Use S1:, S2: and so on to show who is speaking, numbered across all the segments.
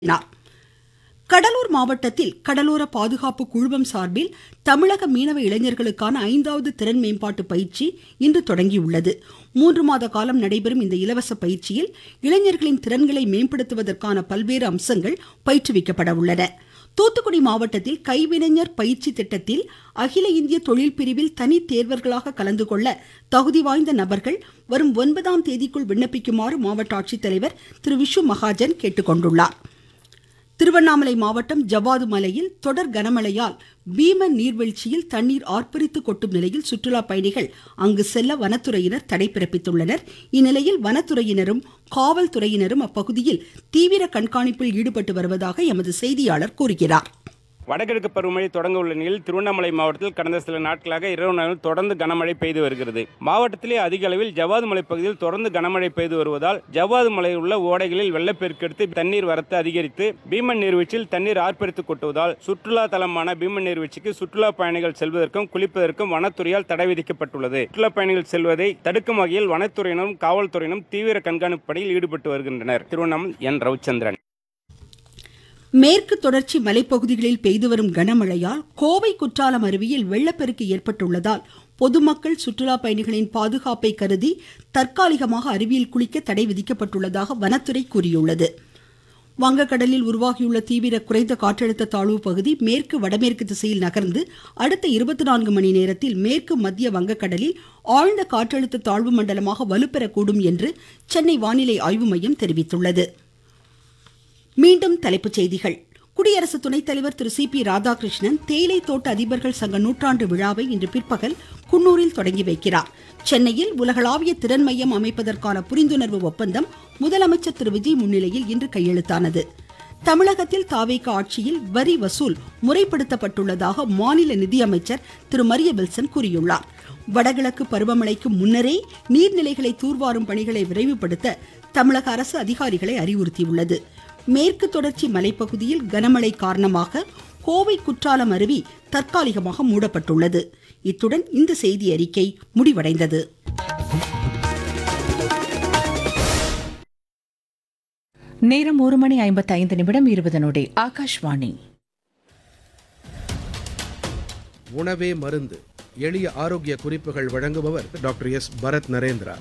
S1: கூறினார் கடலூர் மாவட்டத்தில் கடலோர பாதுகாப்பு குழுமம் சார்பில் தமிழக மீனவ இளைஞர்களுக்கான ஐந்தாவது திறன் மேம்பாட்டு பயிற்சி இன்று தொடங்கியுள்ளது மூன்று மாத காலம் நடைபெறும் இந்த இலவச பயிற்சியில் இளைஞர்களின் திறன்களை மேம்படுத்துவதற்கான பல்வேறு அம்சங்கள் பயிற்றுவிக்கப்பட உள்ளன தூத்துக்குடி மாவட்டத்தில் கைவினைஞர் பயிற்சி திட்டத்தில் அகில இந்திய தொழில் பிரிவில் தனி தேர்வர்களாக கலந்து கொள்ள தகுதி வாய்ந்த நபர்கள் வரும் ஒன்பதாம் தேதிக்குள் விண்ணப்பிக்குமாறு மாவட்ட ஆட்சித்தலைவர் திரு விஷு மகாஜன் கேட்டுக்கொண்டுள்ளார் திருவண்ணாமலை மாவட்டம் ஜவ்வாது மலையில் தொடர் கனமழையால் பீமன் நீர்வீழ்ச்சியில் தண்ணீர் ஆர்ப்பரித்து கொட்டும் நிலையில் சுற்றுலா பயணிகள் அங்கு செல்ல வனத்துறையினர் தடை பிறப்பித்துள்ளனர் இந்நிலையில் வனத்துறையினரும் காவல்துறையினரும் அப்பகுதியில் தீவிர கண்காணிப்பில் ஈடுபட்டு வருவதாக எமது செய்தியாளர் கூறுகிறார்
S2: வடகிழக்கு பருவமழை தொடங்க உள்ள நிலையில் திருவண்ணாமலை மாவட்டத்தில் கடந்த சில நாட்களாக இரவு நாளில் தொடர்ந்து கனமழை பெய்து வருகிறது மாவட்டத்திலே அதிக அளவில் ஜவ்வாது மலை பகுதியில் தொடர்ந்து கனமழை பெய்து வருவதால் ஜவ்வாது மலையில் உள்ள ஓடைகளில் வெள்ளப்பெருக்கெடுத்து தண்ணீர் வரத்து அதிகரித்து பீமன் நீர்வீழ்ச்சியில் தண்ணீர் ஆர்ப்பரித்து கொட்டுவதால் சுற்றுலா தலமான பீமன் நீர்வீழ்ச்சிக்கு சுற்றுலா பயணிகள் செல்வதற்கும் குளிப்பதற்கும் வனத்துறையால் தடை விதிக்கப்பட்டுள்ளது சுற்றுலா பயணிகள் செல்வதை தடுக்கும் வகையில் வனத்துறையினரும் காவல்துறையினரும் தீவிர கண்காணிப்பு பணியில் ஈடுபட்டு வருகின்றனர் திருவண்ணாமலை என் ரவிச்சந்திரன்
S1: மேற்கு தொடர்ச்சி மலைப்பகுதிகளில் பெய்து வரும் கனமழையால் கோவை குற்றாலம் அருவியில் வெள்ளப்பெருக்கு ஏற்பட்டுள்ளதால் பொதுமக்கள் சுற்றுலா பயணிகளின் பாதுகாப்பை கருதி தற்காலிகமாக அருவியில் குளிக்க தடை விதிக்கப்பட்டுள்ளதாக வனத்துறை கூறியுள்ளது வங்கக்கடலில் உருவாகியுள்ள தீவிர குறைந்த காற்றழுத்த தாழ்வு பகுதி மேற்கு வடமேற்கு திசையில் நகர்ந்து அடுத்த இருபத்தி நான்கு மணி நேரத்தில் மேற்கு மத்திய வங்கக்கடலில் ஆழ்ந்த காற்றழுத்த தாழ்வு மண்டலமாக வலுப்பெறக்கூடும் என்று சென்னை வானிலை ஆய்வு மையம் தெரிவித்துள்ளது மீண்டும் தலைப்புச் செய்திகள் குடியரசு துணைத் தலைவர் திரு சி பி ராதாகிருஷ்ணன் தேயிலை தோட்ட அதிபர்கள் சங்க நூற்றாண்டு விழாவை இன்று பிற்பகல் குன்னூரில் தொடங்கி வைக்கிறார் சென்னையில் உலகளாவிய திறன் மையம் அமைப்பதற்கான புரிந்துணர்வு ஒப்பந்தம் முதலமைச்சர் திரு விஜய் முன்னிலையில் இன்று கையெழுத்தானது தமிழகத்தில் தாவேக ஆட்சியில் வரி வசூல் முறைப்படுத்தப்பட்டுள்ளதாக மாநில நிதியமைச்சர் திரு மரிய வில்சன் கூறியுள்ளார் வடகிழக்கு பருவமழைக்கு முன்னரே நீர்நிலைகளை தூர்வாரும் பணிகளை விரைவுபடுத்த தமிழக அரசு அதிகாரிகளை அறிவுறுத்தியுள்ளது மேற்கு தொடர்ச்சி மலைப்பகுதியில் கனமழை காரணமாக கோவை குற்றாலம் அருவி தற்காலிகமாக மூடப்பட்டுள்ளது இத்துடன் இந்த செய்தி அறிக்கை முடிவடைந்தது
S3: நேரம் ஒரு மணி ஐம்பத்தி ஐந்து நிமிடம் இருபது நொடி ஆகாஷ்வாணி
S4: உணவே மருந்து எளிய ஆரோக்கிய குறிப்புகள் வழங்குபவர் டாக்டர் எஸ் பரத் நரேந்திரா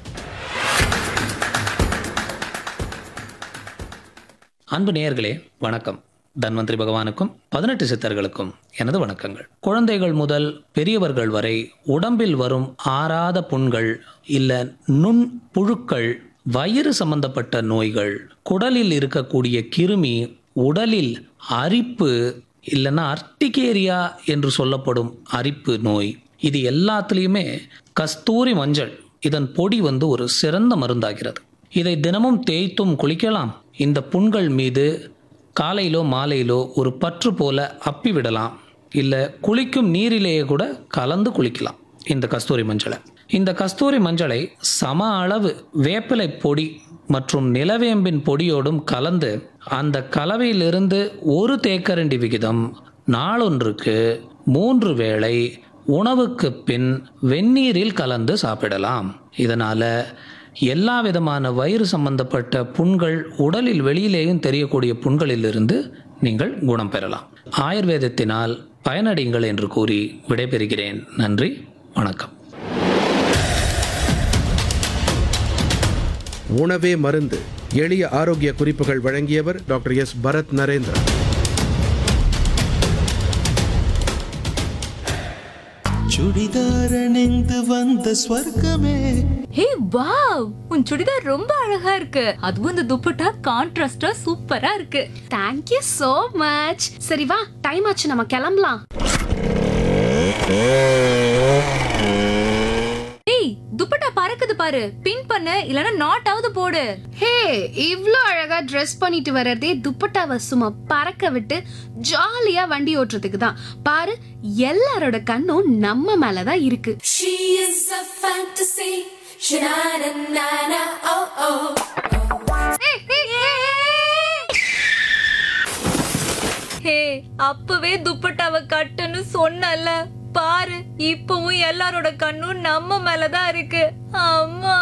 S5: அன்பு நேயர்களே வணக்கம் தன்வந்திரி பகவானுக்கும் பதினெட்டு சித்தர்களுக்கும் எனது வணக்கங்கள் குழந்தைகள் முதல் பெரியவர்கள் வரை உடம்பில் வரும் ஆறாத புண்கள் இல்ல நுண் புழுக்கள் வயிறு சம்பந்தப்பட்ட நோய்கள் குடலில் இருக்கக்கூடிய கிருமி உடலில் அரிப்பு இல்லைன்னா அர்டிகேரியா என்று சொல்லப்படும் அரிப்பு நோய் இது எல்லாத்துலேயுமே கஸ்தூரி மஞ்சள் இதன் பொடி வந்து ஒரு சிறந்த மருந்தாகிறது இதை தினமும் தேய்த்தும் குளிக்கலாம் இந்த புண்கள் மீது காலையிலோ மாலையிலோ ஒரு பற்று போல அப்பி விடலாம் இல்லை குளிக்கும் நீரிலேயே கூட கலந்து குளிக்கலாம் இந்த கஸ்தூரி மஞ்சளை இந்த கஸ்தூரி மஞ்சளை சம அளவு வேப்பிலை பொடி மற்றும் நிலவேம்பின் பொடியோடும் கலந்து அந்த கலவையிலிருந்து ஒரு தேக்கரண்டி விகிதம் நாளொன்றுக்கு மூன்று வேளை உணவுக்கு பின் வெந்நீரில் கலந்து சாப்பிடலாம் இதனால எல்லா விதமான வயிறு சம்பந்தப்பட்ட புண்கள் உடலில் வெளியிலேயும் தெரியக்கூடிய புண்களிலிருந்து நீங்கள் குணம் பெறலாம் ஆயுர்வேதத்தினால் பயனடைங்கள் என்று கூறி விடைபெறுகிறேன் நன்றி வணக்கம்
S4: உணவே மருந்து எளிய ஆரோக்கிய குறிப்புகள் வழங்கியவர் டாக்டர் எஸ் பரத் நரேந்திரா
S6: சுடிதார் அணிந்து வந்த ஸ்வர்க்கமே
S7: ஹே வாவ் உன் சுடிதார் ரொம்ப அழகா இருக்கு அதுவும் இந்த துப்பட்டா கான்ட்ராஸ்டா சூப்பரா இருக்கு
S8: தேங்க் யூ so மச் சரி வா டைம் ஆச்சு நம்ம கிளம்பலாம்
S7: ஏய் துப்பட்டா பறக்குது பாரு பின் பண்ணு இல்லனா நாட் ஆவது போடு
S8: ஹே இவ்ளோ அழகா ட்ரெஸ் பண்ணிட்டு வர்றதே துப்பட்டாவை சும்மா பறக்க விட்டு ஜாலியா வண்டி ஓட்டுறதுக்கு தான் பாரு எல்லாரோட கண்ணும் நம்ம மேல தான் இருக்கு
S9: She is a fantasy. Sha-na-na-na-na, oh oh.
S7: ஹே அப்பவே துப்பட்டாவை கட்டுன்னு சொன்னல பாரு இப்பவும் எல்லாரோட கண்ணும் நம்ம மேலதான் இருக்கு அம்மா